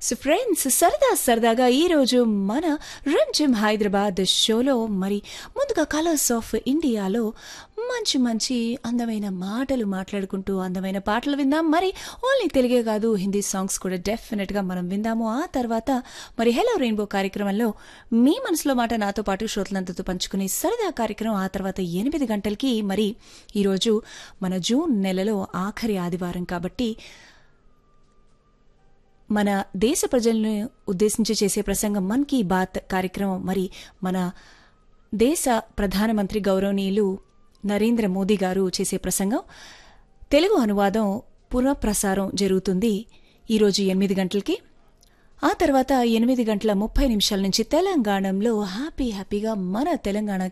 so friends సరదా సరదాగా ఈరోజు మన రంజిమ్ హైదరాబాద్ షోలో మరి ముందుగా కలర్స్ ఆఫ్ ఇండియాలో మంచి మంచి అందమైన మాటలు మాట్లాడుకుంటూ అందమైన పాటలు విందాం మరి ఓన్లీ తెలుగే కాదు హిందీ సాంగ్స్ కూడా డెఫినెట్గా మనం విందాము ఆ తర్వాత మరి హెలో రెయిన్బో కార్యక్రమంలో మీ మనసులో మాట నాతో పాటు శ్రోతలంతతో పంచుకునే సరదా కార్యక్రమం ఆ తర్వాత ఎనిమిది గంటలకి మరి ఈరోజు మన జూన్ నెలలో ఆఖరి ఆదివారం కాబట్టి మన దేశ ప్రజలను ఉద్దేశించి చేసే ప్రసంగం మన్ కీ బాత్ కార్యక్రమం మరి మన దేశ ప్రధానమంత్రి గౌరవనీయులు నరేంద్ర మోదీ గారు చేసే ప్రసంగం తెలుగు అనువాదం పునఃప్రసారం జరుగుతుంది ఈరోజు ఎనిమిది గంటలకి ఆ తర్వాత ఎనిమిది గంటల ముప్పై నిమిషాల నుంచి తెలంగాణలో హ్యాపీ హ్యాపీగా మన తెలంగాణ